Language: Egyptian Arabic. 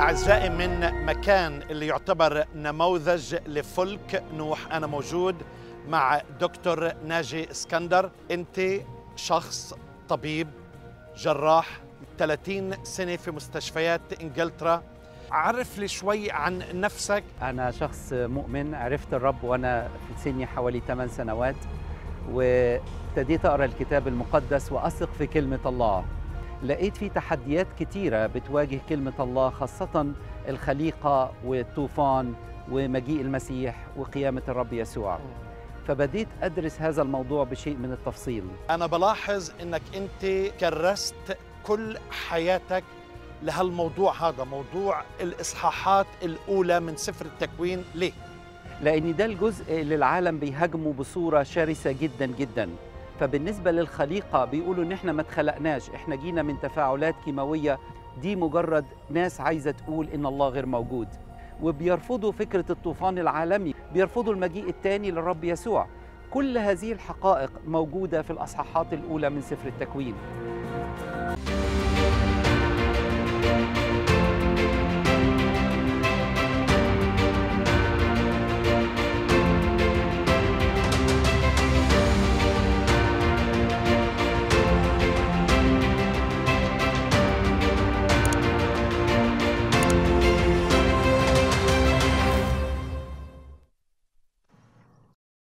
أعزائي من مكان اللي يعتبر نموذج لفلك نوح أنا موجود مع دكتور ناجي اسكندر أنت شخص طبيب جراح 30 سنة في مستشفيات إنجلترا عرف لي شوي عن نفسك أنا شخص مؤمن عرفت الرب وأنا في سني حوالي 8 سنوات وابتديت أقرأ الكتاب المقدس وأثق في كلمة الله لقيت في تحديات كتيرة بتواجه كلمة الله خاصة الخليقة والطوفان ومجيء المسيح وقيامة الرب يسوع فبديت أدرس هذا الموضوع بشيء من التفصيل أنا بلاحظ أنك أنت كرست كل حياتك لهالموضوع هذا موضوع الإصحاحات الأولى من سفر التكوين ليه؟ لأن ده الجزء اللي العالم بيهاجمه بصورة شرسة جدا جدا فبالنسبة للخليقة بيقولوا إن إحنا ما اتخلقناش إحنا جينا من تفاعلات كيماوية دي مجرد ناس عايزة تقول إن الله غير موجود وبيرفضوا فكرة الطوفان العالمي بيرفضوا المجيء الثاني للرب يسوع كل هذه الحقائق موجودة في الأصحاحات الأولى من سفر التكوين